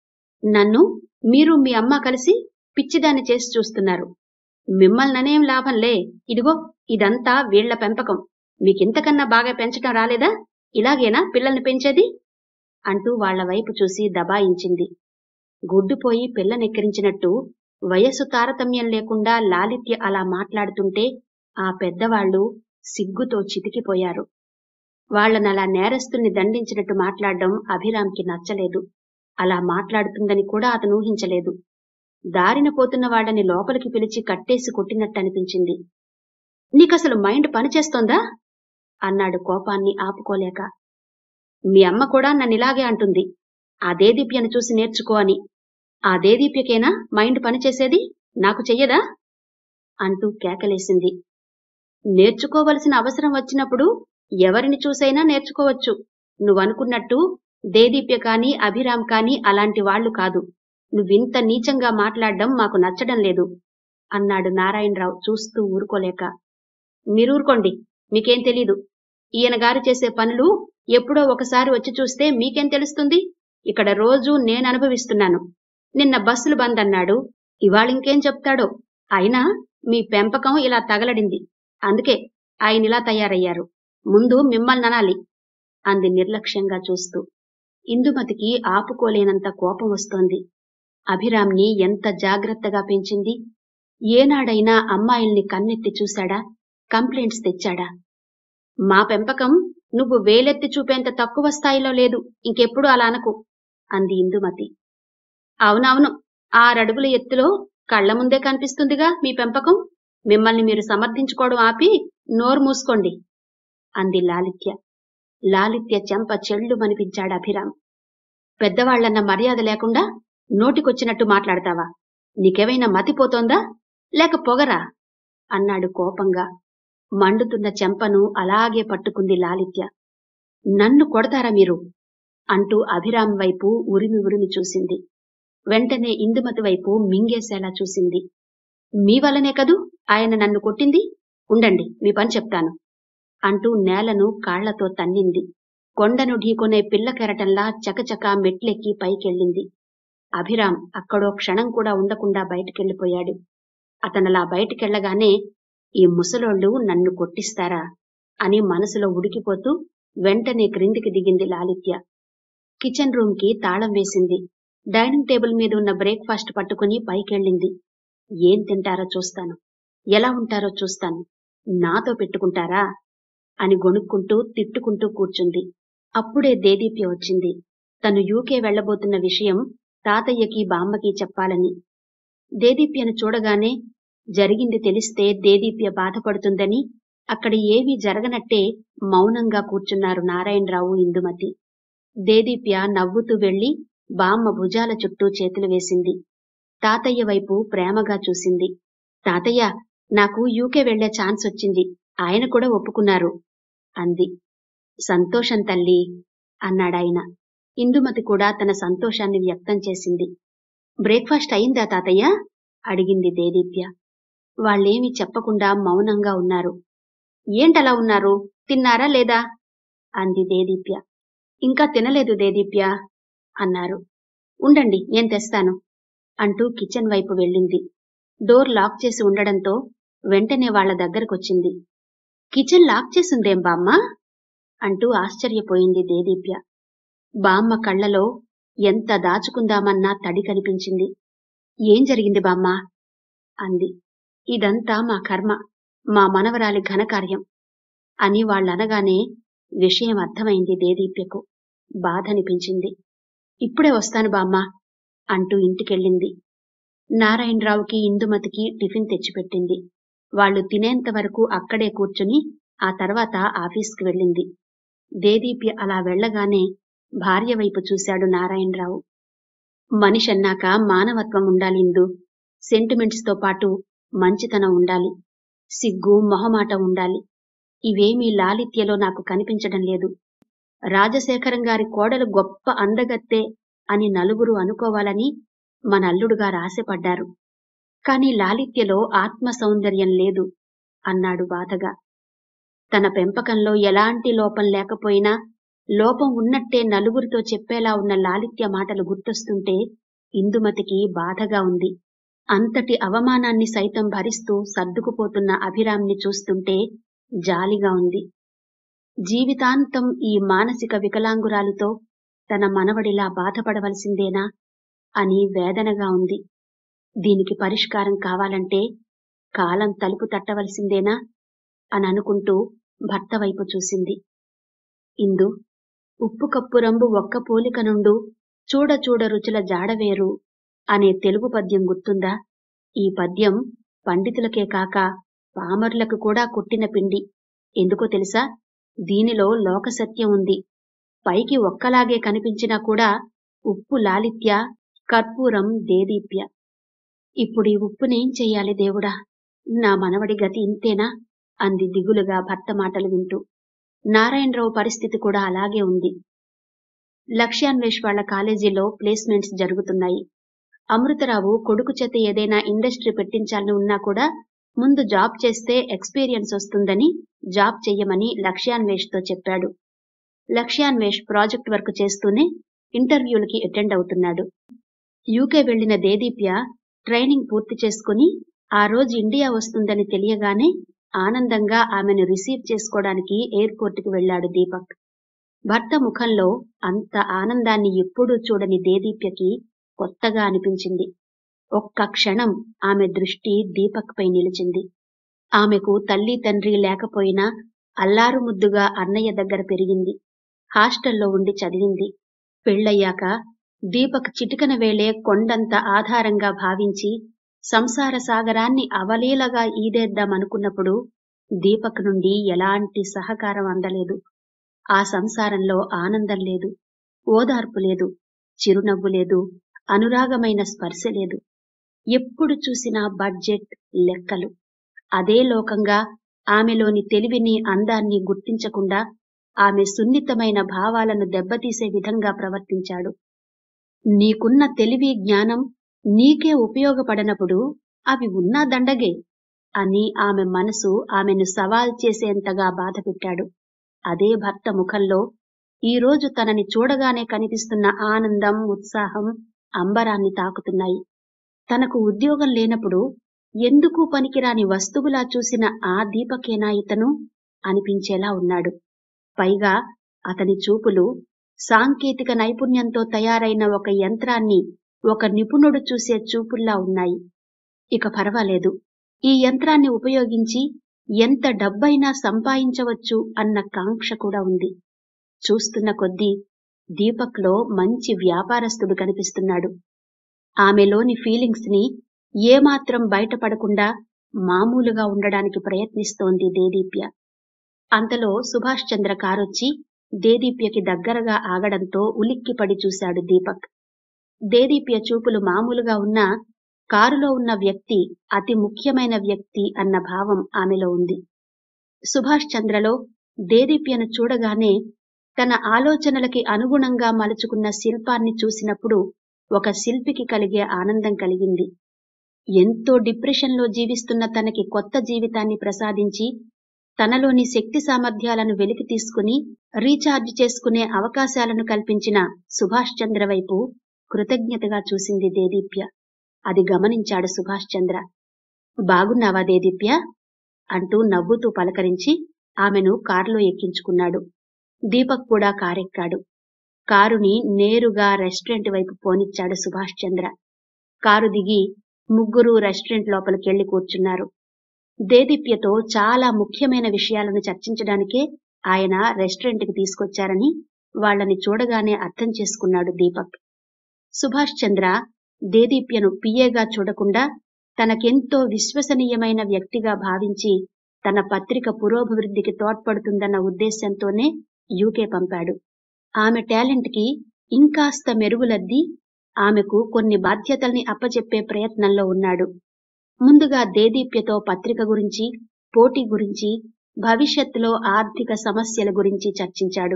నన్ను మీరు మీ అమ్మ కలిసి పిచ్చిదాన్ని చేసి చూస్తున్నారు మిమ్మల్ననేం లాభంలే ఇదిగో ఇదంతా వీళ్ల పెంపకం మీకింతకన్నా బాగా పెంచటం రాలేదా ఇలాగేనా పిల్లల్ని పెంచేది అంటూ వాళ్ల వైపు చూసి దబాయించింది గుడ్డుపోయి పిల్లనెక్కిరించినట్టు వయస్సు తారతమ్యం లేకుండా లాలిత్య అలా మాట్లాడుతుంటే ఆ పెద్దవాళ్లు సిగ్గుతో చితికిపోయారు వాళ్లనలా నేరస్తుల్ని దండించినట్టు మాట్లాడడం అభిరామ్కి నచ్చలేదు అలా మాట్లాడుతుందని కూడా అతను ఊహించలేదు దారిన పోతున్న వాళ్ళని లోపలికి పిలిచి కట్టేసి కొట్టినట్టు అనిపించింది నీకసలు మైండ్ పనిచేస్తోందా అన్నాడు కోపాన్ని ఆపుకోలేక మీ అమ్మ కూడా నన్నిలాగే అంటుంది ఆ దేదీప్యను చూసి నేర్చుకో అని ఆ దేదీప్యకేనా మైండ్ పనిచేసేది నాకు చెయ్యదా అంటూ కేకలేసింది నేర్చుకోవలసిన అవసరం వచ్చినప్పుడు ఎవరిని చూసైనా నేర్చుకోవచ్చు నువ్వనుకున్నట్టు దేదీప్య కాని అభిరామ్ కాని అలాంటి వాళ్లు కాదు నువ్వింత నీచంగా మాట్లాడడం మాకు నచ్చడం లేదు అన్నాడు నారాయణరావు చూస్తూ ఊరుకోలేక మీరూరుకోండి మీకేం తెలీదు ఈయన గారు చేసే పనులు ఎప్పుడో ఒకసారి వచ్చి చూస్తే మీకేం తెలుస్తుంది ఇక్కడ రోజూ నేను అనుభవిస్తున్నాను నిన్న బస్సులు బంద్ అన్నాడు ఇవాళింకేం చెప్తాడో అయినా మీ పెంపకం ఇలా తగలడింది అందుకే ఆయన ఇలా తయారయ్యారు ముందు మిమ్మల్ని అనాలి అంది నిర్లక్ష్యంగా చూస్తూ ఇందుమతికి ఆపుకోలేనంత కోపం వస్తోంది అభిరామ్ని ఎంత జాగ్రత్తగా పెంచింది ఏనాడైనా అమ్మాయిల్ని కన్నెత్తి చూశాడా కంప్లైంట్స్ తెచ్చాడా మా పెంపకం నువ్వు వేలెత్తి చూపేంత తక్కువ స్థాయిలో లేదు ఇంకెప్పుడు అలా అనకు అంది ఇందుమతి అవునవును ఆరడుగుల ఎత్తులో కళ్ల ముందే కనిపిస్తుందిగా మీ పెంపకం మిమ్మల్ని మీరు సమర్థించుకోవడం ఆపి నోరు మూసుకోండి అంది లాలిత్య లాలిత్య చెంప చెళ్ళు మనిపించాడు అభిరామ్ పెద్దవాళ్లన్న మర్యాద లేకుండా నోటికొచ్చినట్టు మాట్లాడతావా నీకేమైనా మతిపోతోందా లేక పొగరా అన్నాడు కోపంగా మండుతున్న చెంపను అలాగే పట్టుకుంది లాలిత్య నన్ను కొడతారా మీరు అంటూ అభిరామ్ వైపు ఉరిమి ఉరిమి చూసింది వెంటనే ఇందుమతి వైపు మింగేసేలా చూసింది మీ వల్లనే కదూ ఆయన నన్ను కొట్టింది ఉండండి మీ పని చెప్తాను అంటూ నేలను కాళ్లతో తన్నింది కొండను ఢీకొనే పిల్ల కెరటంలా చకచక మెట్లెక్కి పైకెళ్ళింది అభిరామ్ అక్కడో క్షణం కూడా ఉండకుండా బయటికెళ్ళిపోయాడు అతనలా బయటికెళ్లగానే ఈ ముసలోళ్ళు నన్ను కొట్టిస్తారా అని మనసులో ఉడికిపోతూ వెంటనే క్రిందికి దిగింది లాలిత్య కిచెన్ రూమ్ కి తాళం వేసింది డైనింగ్ టేబుల్ మీద ఉన్న బ్రేక్ఫాస్ట్ పట్టుకుని పైకెళ్ళింది ఏం తింటారో చూస్తాను ఎలా ఉంటారో చూస్తాను నాతో పెట్టుకుంటారా అని గొనుక్కుంటూ తిట్టుకుంటూ కూర్చుంది అప్పుడే దేదీప్య వచ్చింది తను యూకే వెళ్లబోతున్న విషయం తాతయ్యకి బామ్మకి చెప్పాలని దేదీప్యను చూడగానే జరిగింది తెలిస్తే దేదీప్య బాధపడుతుందని అక్కడ ఏమీ జరగనట్టే మౌనంగా కూర్చున్నారు నారాయణరావు ఇందుమతి దేదీప్య నవ్వుతూ వెళ్లి బామ్మ భుజాల చుట్టూ చేతులు వేసింది తాతయ్య వైపు ప్రేమగా చూసింది తాతయ్య నాకు యూకే వెళ్లే ఛాన్స్ వచ్చింది ఆయన కూడా ఒప్పుకున్నారు అంది సంతోషం తల్లి అన్నాడాయన ఇందుమతి కూడా తన సంతోషాన్ని వ్యక్తం చేసింది బ్రేక్ఫాస్ట్ అయిందా తాతయ్య అడిగింది దేదీప్య వాళ్ళేమీ చెప్పకుండా మౌనంగా ఉన్నారు ఏంటలా ఉన్నారు తిన్నారా లేదా అంది దేదీప్య ఇంకా తినలేదు దేదీప్య అన్నారు ఉండండి నేను తెస్తాను అంటూ కిచెన్ వైపు వెళ్ళింది డోర్ లాక్ చేసి ఉండడంతో వెంటనే వాళ్ల దగ్గరకొచ్చింది కిచెన్ లాక్ చేసుందేం బామ్మ అంటూ ఆశ్చర్యపోయింది దేదీప్య బామ్మ కళ్ళలో ఎంత దాచుకుందామన్నా తడి కనిపించింది ఏం జరిగింది బామ్మ అంది ఇదంతా మా కర్మ మా మనవరాలి ఘనకార్యం అని వాళ్ళనగానే విషయం అర్థమైంది దేదీప్యకు బాధనిపించింది ఇప్పుడే వస్తాను బామ్మ అంటూ ఇంటికెళ్ళింది నారాయణరావుకి ఇందుమతికి టిఫిన్ తెచ్చిపెట్టింది వాళ్ళు తినేంత వరకు అక్కడే కూర్చుని ఆ తర్వాత ఆఫీస్కి వెళ్ళింది దేదీప్య అలా వెళ్ళగానే భార్య వైపు చూశాడు నారాయణరావు మనిషన్నాక మానవత్వం ఉండాలి ఇందు సెంటిమెంట్స్ తో పాటు మంచితనం ఉండాలి సిగ్గు మొహమాట ఉండాలి ఇవేమీ లాలిత్యలో నాకు కనిపించడం లేదు రాజశేఖరం గారి కోడలు గొప్ప అందగత్తే అని నలుగురు అనుకోవాలని మన అల్లుడుగారు ఆశపడ్డారు కాని లాలిత్యలో ఆత్మ సౌందర్యం లేదు అన్నాడు బాధగా తన పెంపకంలో ఎలాంటి లోపం లేకపోయినా లోపం ఉన్నట్టే నలుగురితో చెప్పేలా ఉన్న లాలిత్య మాటలు గుర్తొస్తుంటే ఇందుమతికి బాధగా ఉంది అంతటి అవమానాన్ని సైతం భరిస్తూ సర్దుకుపోతున్న అభిరామ్ని చూస్తుంటే జాలిగా ఉంది జీవితాంతం ఈ మానసిక వికలాంగురాలితో తన మనవడిలా బాధపడవలసిందేనా అని వేదనగా ఉంది దీనికి పరిష్కారం కావాలంటే కాలం తలుపు తట్టవలసిందేనా అని అనుకుంటూ భర్త వైపు చూసింది ఇందు ఉప్పు కప్పు రంబు ఒక్క పోలిక నుండు చూడ చూడ రుచుల జాడవేరు అనే తెలుగు పద్యం గుర్తుందా ఈ పద్యం పండితులకే కాక పామరులకు కూడా కొట్టిన పిండి ఎందుకో తెలుసా దీనిలో లోకసత్యం ఉంది పైకి ఒక్కలాగే కనిపించినా కూడా ఉప్పు లాలిత్య కర్పూరం దేదీప్య ఇప్పుడు ఈ ఉప్పునేం చెయ్యాలి దేవుడా నా మనవడి గతి ఇంతేనా అంది దిగులుగా భర్త మాటలు వింటూ నారాయణరావు పరిస్థితి కూడా అలాగే ఉంది లక్ష్యాన్వేష్ వాళ్ల కాలేజీలో ప్లేస్మెంట్స్ జరుగుతున్నాయి అమృతరావు కొడుకు చేత ఏదైనా ఇండస్ట్రీ పెట్టించాలని ఉన్నా కూడా ముందు జాబ్ చేస్తే ఎక్స్పీరియన్స్ వస్తుందని జాబ్ చెయ్యమని లక్ష్యాన్వేష్తో చెప్పాడు లక్ష్యాన్వేష్ ప్రాజెక్ట్ వర్క్ చేస్తూనే ఇంటర్వ్యూలకి అటెండ్ అవుతున్నాడు యూకే వెళ్లిన దేదీప్య ట్రైనింగ్ పూర్తి చేసుకుని ఆ రోజు ఇండియా వస్తుందని తెలియగానే ఆనందంగా ఆమెను రిసీవ్ చేసుకోవడానికి ఎయిర్పోర్టుకు వెళ్లాడు దీపక్ భర్త ముఖంలో అంత ఆనందాన్ని ఎప్పుడూ చూడని దేదీప్యకి కొత్తగా అనిపించింది ఒక్క క్షణం ఆమె దృష్టి దీపక్ పై నిలిచింది ఆమెకు తల్లి తండ్రి లేకపోయినా అల్లారు ముద్దుగా అన్నయ్య దగ్గర పెరిగింది హాస్టల్లో ఉండి చదివింది పెళ్ళయ్యాక దీపక్ చిటికన వేళే కొండంత ఆధారంగా భావించి సంసార సాగరాన్ని అవలీలగా ఈదేద్దామనుకున్నప్పుడు దీపక్ నుండి ఎలాంటి సహకారం అందలేదు ఆ సంసారంలో ఆనందం లేదు ఓదార్పు లేదు చిరునవ్వు లేదు అనురాగమైన స్పర్శ లేదు ఎప్పుడు చూసినా బడ్జెట్ లెక్కలు అదే లోకంగా ఆమెలోని తెలివిని అందాన్ని గుర్తించకుండా ఆమె సున్నితమైన భావాలను దెబ్బతీసే విధంగా ప్రవర్తించాడు నీకున్న తెలివి జ్ఞానం నీకే ఉపయోగపడనప్పుడు అవి ఉన్నా దండగే అని ఆమె మనసు ఆమెను సవాల్ చేసేంతగా బాధపెట్టాడు అదే భర్త ముఖంలో ఈరోజు తనని చూడగానే కనిపిస్తున్న ఆనందం ఉత్సాహం అంబరాన్ని తాకుతున్నాయి తనకు ఉద్యోగం లేనప్పుడు ఎందుకు పనికిరాని వస్తువులా చూసిన ఆ దీపకేనా ఇతను అనిపించేలా ఉన్నాడు పైగా అతని చూపులు సాంకేతిక నైపుణ్యంతో తయారైన ఒక యంత్రాన్ని ఒక నిపుణుడు చూసే చూపుల్లా ఉన్నాయి ఇక పర్వాలేదు ఈ యంత్రాన్ని ఉపయోగించి ఎంత డబ్బైనా సంపాదించవచ్చు అన్న కాంక్ష కూడా ఉంది చూస్తున్న కొద్దీ దీపక్లో మంచి వ్యాపారస్తుడు కనిపిస్తున్నాడు ఆమెలోని ఫీలింగ్స్ ని ఏమాత్రం బయటపడకుండా మామూలుగా ఉండడానికి ప్రయత్నిస్తోంది దేదీప్య అంతలో సుభాష్ చంద్ర కారొచ్చి దేదీప్యకి దగ్గరగా ఆగడంతో ఉలిక్కిపడి చూశాడు దీపక్ దేదీప్య చూపులు మామూలుగా ఉన్నా కారులో ఉన్న వ్యక్తి అతి ముఖ్యమైన వ్యక్తి అన్న భావం ఆమెలో ఉంది సుభాష్ చంద్రలో దేదీప్యను చూడగానే తన ఆలోచనలకి అనుగుణంగా మలుచుకున్న శిల్పాన్ని చూసినప్పుడు ఒక శిల్పికి కలిగే ఆనందం కలిగింది ఎంతో డిప్రెషన్లో జీవిస్తున్న తనకి కొత్త జీవితాన్ని ప్రసాదించి తనలోని శక్తి సామర్థ్యాలను వెలికి తీసుకుని రీఛార్జ్ చేసుకునే అవకాశాలను కల్పించిన సుభాష్ చంద్ర వైపు కృతజ్ఞతగా చూసింది దేదీప్య అది గమనించాడు సుభాష్ చంద్ర బాగున్నావా దేదీప్య అంటూ నవ్వుతూ పలకరించి ఆమెను కారులో ఎక్కించుకున్నాడు దీపక్ కూడా కారెక్కాడు కారుని నేరుగా రెస్టారెంట్ వైపు పోనిచ్చాడు సుభాష్ చంద్ర కారు దిగి ముగ్గురు రెస్టారెంట్ లోపలికెళ్లి కూర్చున్నారు దేదీప్యతో చాలా ముఖ్యమైన విషయాలను చర్చించడానికే ఆయన రెస్టారెంట్కి తీసుకొచ్చారని వాళ్ళని చూడగానే అర్థం చేసుకున్నాడు దీపక్ సుభాష్ చంద్ర దేదీప్యను పిఏగా చూడకుండా తనకెంతో విశ్వసనీయమైన వ్యక్తిగా భావించి తన పత్రిక పురోభివృద్ధికి తోడ్పడుతుందన్న ఉద్దేశంతోనే యూకే పంపాడు ఆమె టాలెంట్కి ఇంకాస్త మెరుగులద్ది ఆమెకు కొన్ని బాధ్యతల్ని అప్పచెప్పే ప్రయత్నంలో ఉన్నాడు ముందుగా దేదీప్యతో పత్రిక గురించి పోటీ గురించి భవిష్యత్తులో ఆర్థిక సమస్యల గురించి చర్చించాడు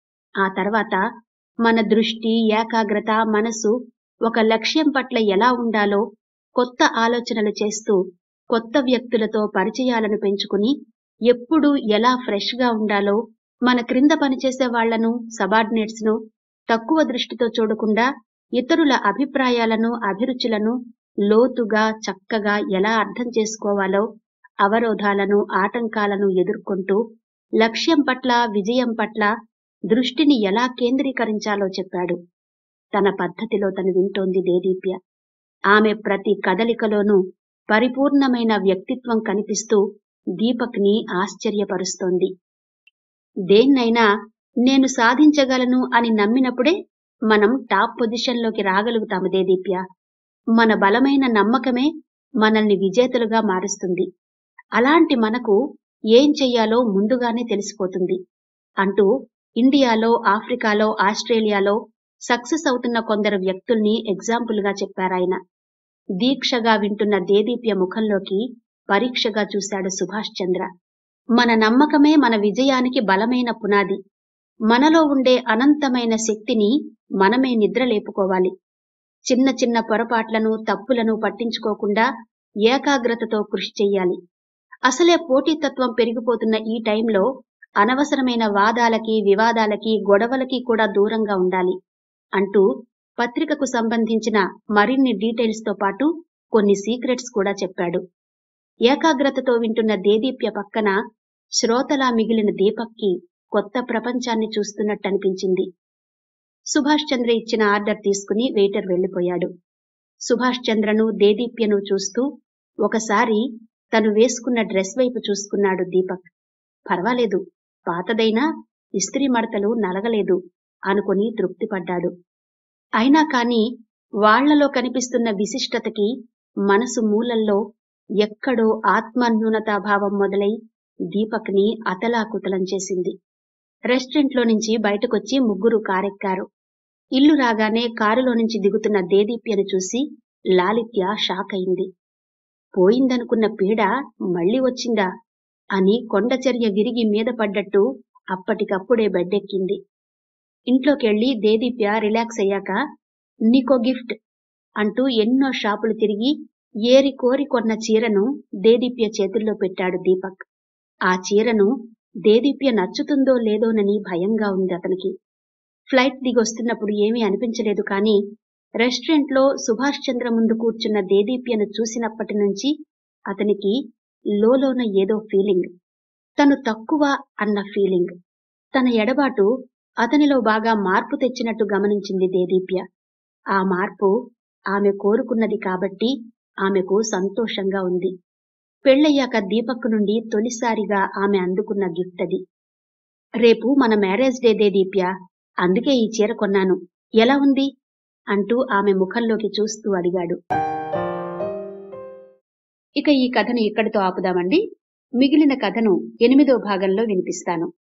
ఆ తర్వాత మన దృష్టి ఏకాగ్రత మనసు ఒక లక్ష్యం పట్ల ఎలా ఉండాలో కొత్త ఆలోచనలు చేస్తూ కొత్త వ్యక్తులతో పరిచయాలను పెంచుకుని ఎప్పుడు ఎలా ఫ్రెష్ గా ఉండాలో మన క్రింద పనిచేసే వాళ్లను సబార్డినేట్స్ ను తక్కువ దృష్టితో చూడకుండా ఇతరుల అభిప్రాయాలను అభిరుచులను లోతుగా చక్కగా ఎలా అర్థం చేసుకోవాలో అవరోధాలను ఆటంకాలను ఎదుర్కొంటూ లక్ష్యం పట్ల విజయం పట్ల దృష్టిని ఎలా కేంద్రీకరించాలో చెప్పాడు తన పద్ధతిలో తను వింటోంది దేదీప్య ఆమె ప్రతి కదలికలోనూ పరిపూర్ణమైన వ్యక్తిత్వం కనిపిస్తూ దీపక్ని ఆశ్చర్యపరుస్తోంది దేన్నైనా నేను సాధించగలను అని నమ్మినప్పుడే మనం టాప్ పొజిషన్లోకి రాగలుగుతాము దేదీప్య మన బలమైన నమ్మకమే మనల్ని విజేతలుగా మారుస్తుంది అలాంటి మనకు ఏం చెయ్యాలో ముందుగానే తెలిసిపోతుంది అంటూ ఇండియాలో ఆఫ్రికాలో ఆస్ట్రేలియాలో సక్సెస్ అవుతున్న కొందరు వ్యక్తుల్ని ఎగ్జాంపుల్గా చెప్పారాయన దీక్షగా వింటున్న దేదీప్య ముఖంలోకి పరీక్షగా చూశాడు సుభాష్ చంద్ర మన నమ్మకమే మన విజయానికి బలమైన పునాది మనలో ఉండే అనంతమైన శక్తిని మనమే నిద్రలేపుకోవాలి చిన్న చిన్న పొరపాట్లను తప్పులను పట్టించుకోకుండా ఏకాగ్రతతో కృషి చెయ్యాలి అసలే పోటీతత్వం పెరిగిపోతున్న ఈ టైంలో అనవసరమైన వాదాలకి వివాదాలకి గొడవలకి కూడా దూరంగా ఉండాలి అంటూ పత్రికకు సంబంధించిన మరిన్ని డీటెయిల్స్ తో పాటు కొన్ని సీక్రెట్స్ కూడా చెప్పాడు ఏకాగ్రతతో వింటున్న దేదీప్య పక్కన శ్రోతలా మిగిలిన దీపక్కి కొత్త ప్రపంచాన్ని చూస్తున్నట్టనిపించింది సుభాష్ చంద్ర ఇచ్చిన ఆర్డర్ తీసుకుని వెయిటర్ వెళ్లిపోయాడు సుభాష్ చంద్రను దేదీప్యను చూస్తూ ఒకసారి తను వేసుకున్న డ్రెస్ వైపు చూసుకున్నాడు దీపక్ పర్వాలేదు పాతదైనా ఇస్త్రీ మడతలు నలగలేదు అనుకుని తృప్తిపడ్డాడు అయినా కాని వాళ్లలో కనిపిస్తున్న విశిష్టతకి మనసు మూలల్లో ఎక్కడో ఆత్మన్యూనతాభావం మొదలై దీపక్ని అతలాకుతలం చేసింది రెస్టారెంట్లో నుంచి బయటకొచ్చి ముగ్గురు కారెక్కారు ఇల్లు రాగానే కారులో నుంచి దిగుతున్న దేదీప్యను చూసి లాలిత్య షాక్ అయింది పోయిందనుకున్న పీడ మళ్ళీ వచ్చిందా అని కొండచర్య విరిగి మీద పడ్డట్టు అప్పటికప్పుడే బెడ్డెక్కింది ఇంట్లోకెళ్లి దేదీప్య రిలాక్స్ అయ్యాక నీకో గిఫ్ట్ అంటూ ఎన్నో షాపులు తిరిగి ఏరి కోరి కొన్న చీరను దేదీప్య చేతుల్లో పెట్టాడు దీపక్ ఆ చీరను దేదీప్య నచ్చుతుందో లేదోనని భయంగా ఉంది అతనికి ఫ్లైట్ దిగొస్తున్నప్పుడు ఏమీ అనిపించలేదు కానీ రెస్టారెంట్లో సుభాష్ చంద్ర ముందు కూర్చున్న దేదీప్యను చూసినప్పటి నుంచి అతనికి లోలోన ఏదో ఫీలింగ్ తను తక్కువ అన్న ఫీలింగ్ తన ఎడబాటు అతనిలో బాగా మార్పు తెచ్చినట్టు గమనించింది దేదీప్య ఆ మార్పు ఆమె కోరుకున్నది కాబట్టి ఆమెకు సంతోషంగా ఉంది పెళ్ళయ్యాక దీపక్ నుండి తొలిసారిగా ఆమె అందుకున్న గిఫ్ట్ అది రేపు మన మ్యారేజ్ డే దేదీప్య అందుకే ఈ చీర కొన్నాను ఎలా ఉంది అంటూ ఆమె ముఖంలోకి చూస్తూ అడిగాడు ఇక ఈ కథను ఇక్కడితో ఆపుదామండి మిగిలిన కథను ఎనిమిదో భాగంలో వినిపిస్తాను